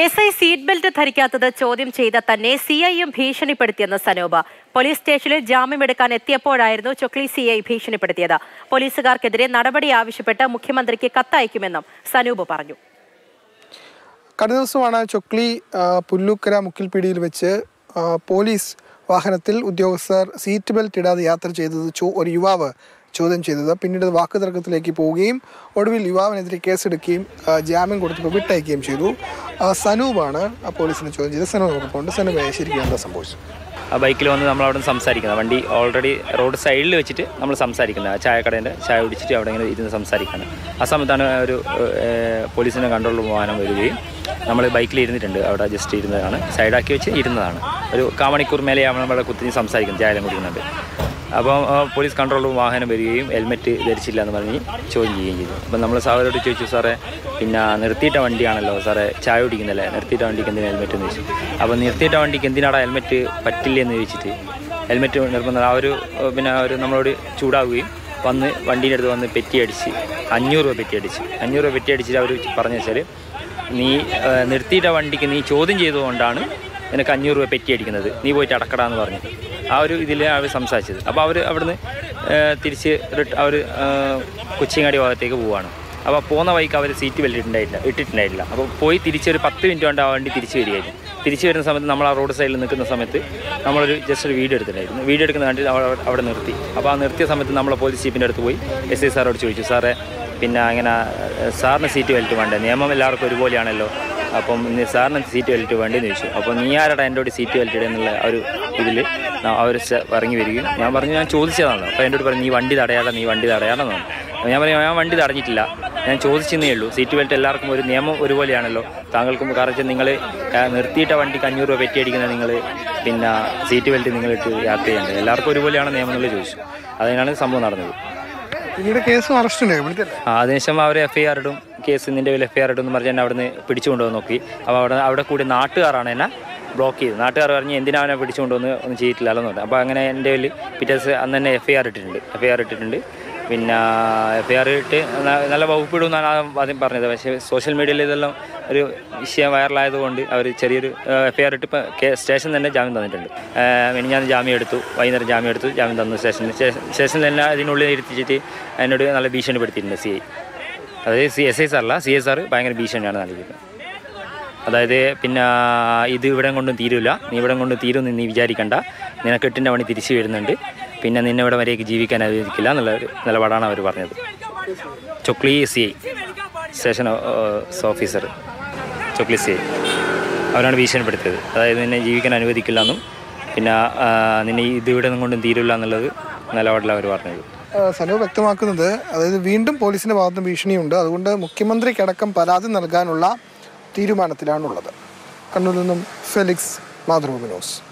S I seat belt ധരിക്കാത്തത് ചോദ്യം ചെയ്ത തന്നെ സി ഐയും ഭീഷണിപ്പെടുത്തിയെന്ന് സനൂപ പോലീസ് സ്റ്റേഷനിൽ ജാമ്യമെടുക്കാൻ എത്തിയപ്പോഴായിരുന്നു ചൊക്ലി സി ഐ ഭീഷണിപ്പെടുത്തിയത് പോലീസുകാർക്കെതിരെ നടപടി ആവശ്യപ്പെട്ട് മുഖ്യമന്ത്രിക്ക് കത്തയക്കുമെന്നും സനൂപ് പറഞ്ഞു കഴിഞ്ഞ ദിവസമാണ് ചൊക്ലി ആ, പുല്ലൂക്കര മുക്കിൽപീടിയിൽ വെച്ച് ആ, പോലീസ് വാഹനത്തിൽ ഉദ്യോഗസ്ഥർ സീറ്റ് ബെൽറ്റ് ഇടാതെ യാത്ര ചെയ്തത് ചോ- ഒരു യുവാവ് ചോദ്യം ചെയ്തത് പിന്നീട് അത് വാക്കുതർക്കത്തിലേക്ക് പോവുകയും ഒടുവിൽ യുവാവിനെതിരെ കേസെടുക്കുകയും ആ, ജാമ്യം കൊടുത്തപ്പോൾ വിട്ടയക്കുകയും ചെയ്തു ആ, സനൂപാണ് ആ പോലീസിനെ ചോദ്യം ചെയ്തത് സനൂപ് നമുക്കുണ്ട് സനൂപ് ശരിക്കും എന്താ സംഭവിച്ചത് ആ ബൈക്കിൽ വന്ന് നമ്മൾ അവിടെ നിന്ന് സംസാരിക്കുന്നത് വണ്ടി ഓൾറെഡി റോഡ് സൈഡിൽ വെച്ചിട്ട് നമ്മൾ സംസാരിക്കുന്നത് ആ ചായക്കടേൻ്റെ ചായ കുടിച്ചിട്ട് അവിടെ ഇങ്ങനെ ഇരുന്ന് സംസാരിക്കുന്നത് ആ സമയത്താണ് ഒരു ഏഹ്, പോലീസിനെ കൺട്രോൾ വാഹനം വരികയും നമ്മൾ ബൈക്കിൽ ഇരുന്നിട്ടുണ്ട് അവിടെ ജസ്റ്റ് ഇരുന്നതാണ് സൈഡാക്കി വെച്ച് ഇരുന്നതാണ് ഒരു കാമണിക്കൂർ മേലെ നമ്മളെ കുത്തിരി സംസാരിക്കുന്നത് ചായ എല്ലാം കുടിക്കുന്നുണ്ട് അപ്പോൾ ആ, പോലീസ് കൺട്രോൾ വാഹനം വരികയും ഹെൽമെറ്റ് ധരിച്ചില്ല എന്ന് പറഞ്ഞ് ചോദ്യം ചെയ്യുകയും ചെയ്തു അപ്പം നമ്മൾ സാറിനോട് ചോദിച്ചു സാറേ പിന്നെ നിർത്തിയിട്ട വണ്ടിയാണല്ലോ സാറേ ചായ കുടിക്കുന്നില്ലേ നിർത്തിയിട്ട വണ്ടിക്ക് എന്തിനാ ഹെൽമെറ്റ് എന്ന് ചോദിച്ചു അപ്പോൾ നിർത്തിയിട്ട വണ്ടിക്ക് എന്തിനാടാ ഹെൽമെറ്റ് പറ്റില്ല എന്ന് ചോദിച്ചിട്ട് ഹെൽമെറ്റ് നിർബന്ധം ആ ഒരു ഏഹ്, പിന്നെ ഒരു നമ്മളോട് ചൂടാവുകയും വന്ന് വണ്ടീൻ്റെ അടുത്ത് വന്ന് പെറ്റി അടിച്ച് അഞ്ഞൂറ് രൂപ പെറ്റി അടിച്ച് അഞ്ഞൂറ് രൂപ പെറ്റി അടിച്ചിട്ട് അവർ പറഞ്ഞു വെച്ചാൽ നീ ഏഹ്, നിർത്തിയിട്ട വണ്ടിക്ക് നീ ചോദ്യം ചെയ്തുകൊണ്ടാണ് നിനക്ക് അഞ്ഞൂറ് രൂപ പെറ്റി അടിക്കുന്നത് നീ പോയിട്ട് അടക്കടാന്ന് പറഞ്ഞു ആ ഒരു ഇതിൽ അവർ സംസാരിച്ചത് അപ്പോൾ അവർ അവിടുന്ന് ഏഹ്, തിരിച്ച് റിട്ട് അവർ കൊച്ചിങ്ങാടി ഭാഗത്തേക്ക് പോവുകയാണ് അപ്പോൾ പോകുന്ന വഴിക്ക് അവർ സീറ്റ് ബെൽറ്റ് ഇട്ടുണ്ടായിട്ടില്ല ഇട്ടിട്ടുണ്ടായിട്ടില്ല അപ്പോൾ പോയി തിരിച്ച് ഒരു പത്ത് മിനിറ്റ് കൊണ്ട് ആ വണ്ടി തിരിച്ച് വരികയായിരുന്നു തിരിച്ച് വരുന്ന സമയത്ത് നമ്മൾ ആ റോഡ് സൈഡിൽ നിൽക്കുന്ന സമയത്ത് നമ്മളൊരു ജസ്റ്റ് ഒരു വീഡിയോ എടുത്തിട്ടുണ്ടായിരുന്നു വീഡിയോ എടുക്കുന്ന കണ്ടിട്ട് അവിടെ അവിടെ നിർത്തി അപ്പോൾ ആ നിർത്തിയ സമയത്ത് നമ്മൾ പോലീസ് ജീപ്പിൻ്റെ അടുത്ത് പോയി എസ് ഐ സാറോട് ചോദിച്ചു സാറേ പിന്നെ അങ്ങനെ ഏഹ്, സാറിന് സീറ്റ് ബെൽറ്റ് വേണ്ടേ നിയമം എല്ലാവർക്കും ഒരുപോലെയാണല്ലോ അപ്പം ഇന്ന് സാറിന് സീറ്റ് ബെൽറ്റ് വേണ്ടെന്ന് ചോദിച്ചു അപ്പോൾ നീ ആരാടാ എൻ്റെ കൂടെ സീറ്റ് ബെൽറ്റ് ഇടുക എന്നുള്ള ആ ഒരു ഇതിൽ അവർ ഇറങ്ങി വരികയും ഞാൻ പറഞ്ഞു ഞാൻ ചോദിച്ചതാണ് അപ്പോൾ എന്നോട് പറഞ്ഞു നീ വണ്ടി തടയാതെ നീ വണ്ടി തടയാടെന്ന് പറഞ്ഞു അപ്പോൾ ഞാൻ പറഞ്ഞു ഞാൻ വണ്ടി തടഞ്ഞിട്ടില്ല ഞാൻ ചോദിച്ചെന്നേ ഉള്ളൂ സീറ്റ് ബെൽറ്റ് എല്ലാവർക്കും ഒരു നിയമം ഒരുപോലെയാണല്ലോ താങ്കൾക്കും കാരണം നിങ്ങൾ നിർത്തിയിട്ട വണ്ടിക്ക് അഞ്ഞൂറ് രൂപ പെറ്റി അടിക്കുന്ന നിങ്ങൾ പിന്നെ സീറ്റ് ബെൽറ്റ് നിങ്ങൾ ഇട്ട് യാത്ര ചെയ്യേണ്ടത് എല്ലാവർക്കും ഒരുപോലെയാണ് നിയമം എന്നുള്ളത് ചോദിച്ചു അതിനാണ് സംഭവം നടന്നത് പിന്നീട് കേസും അറസ്റ്റും രേഖപ്പെടുത്തിയല്ലേ ആ അതിനുശേഷം അവർ എഫ് ഐ ആർ ഇടും കേസ് നിൻ്റെ പേരിൽ എഫ് ഐ ആർ ഇടും എന്ന് പറഞ്ഞ് എന്നെ അവിടുന്ന് പിടിച്ചുകൊണ്ടുവന്ന് നോക്കി അപ്പോൾ അവിടെ അവിടെ കൂടി നാട്ടുകാരാണ് എന്നെ ബ്ലോക്ക് ചെയ്തത് നാട്ടുകാർ പറഞ്ഞ് എന്തിനാ അവനെ പിടിച്ചുകൊണ്ടുവന്ന് ഒന്നും ചെയ്തിട്ടില്ലല്ലോ എന്ന് പറഞ്ഞു അപ്പോൾ അങ്ങനെ എൻ്റെ പേരിൽ പിറ്റേ ദിവസം അന്ന് തന്നെ എഫ് ഐ ആർ ഇട്ടിട്ടുണ്ട് എഫ് ഐ ആർ ഇട്ടിട്ടുണ്ട് പിന്നെ എഫ് ഐ ആർ ഇട്ട് ന- നല്ല വകുപ്പ് ഇടുമെന്നാണ് ആദ്യം പറഞ്ഞത് പക്ഷേ സോഷ്യൽ മീഡിയയിൽ ഇതെല്ലാം ഒരു വിഷയം വൈറലായതുകൊണ്ട് അവർ ചെറിയൊരു എഫ് ഐ ആർ ഇട്ട് ഇപ്പോൾ സ്റ്റേഷൻ തന്നെ ജാമ്യം തന്നിട്ടുണ്ട് ഇനി ഞാൻ ജാമ്യം എടുത്തു വൈകുന്നേരം ജാമ്യം എടുത്തു ജാമ്യം തന്നു സ്റ്റേഷനിൽ സ്റ്റേഷനിൽ തന്നെ അതിനുള്ളിൽ ഇരുത്തിച്ചിട്ട് എന്നോട് നല്ല ഭീഷണിപ്പെടുത്തിയിട്ടുണ്ട് സി ഐ അതായത് സി എസ് ഐ സാറല്ല സി എസ് ആർ ഭയങ്കര ഭീഷണിയാണ് നൽകിയത് അതായത് പിന്നെ ഇത് ഇവിടെ കൊണ്ടും തീരില്ല നീ ഇവിടെ കൊണ്ട് തീരുമെന്ന് നീ വിചാരിക്കണ്ട നിനക്ക് എട്ടിൻ്റെ പണി തിരിച്ചു വരുന്നുണ്ട് പിന്നെ നിന്നെ ഇവിടെ വരേക്ക് ജീവിക്കാൻ അനുവദിക്കില്ല എന്നുള്ള ഒരു നിലപാടാണ് അവർ പറഞ്ഞത് Chokli C I station officer Chokli C I അവരാണ് ഭീഷണിപ്പെടുത്തിയത് അതായത് നിന്നെ ജീവിക്കാൻ അനുവദിക്കില്ല എന്നും പിന്നെ ആ, നിന്നെ ഇത് ഇവിടെ നിന്നും കൊണ്ടും തീരില്ല എന്നുള്ളത് നിലപാടിലാണ് അവർ പറഞ്ഞത് സനു വ്യക്തമാക്കുന്നത് അതായത് വീണ്ടും പോലീസിന്റെ ഭാഗത്ത് ഭീഷണിയുണ്ട് അതുകൊണ്ട് മുഖ്യമന്ത്രിക്കടക്കം പരാതി നൽകാനുള്ള തീരുമാനത്തിലാണുള്ളത് കണ്ണൂരിൽ നിന്നും ഫെലിക്സ് മാതൃഭൂമി ന്യൂസ്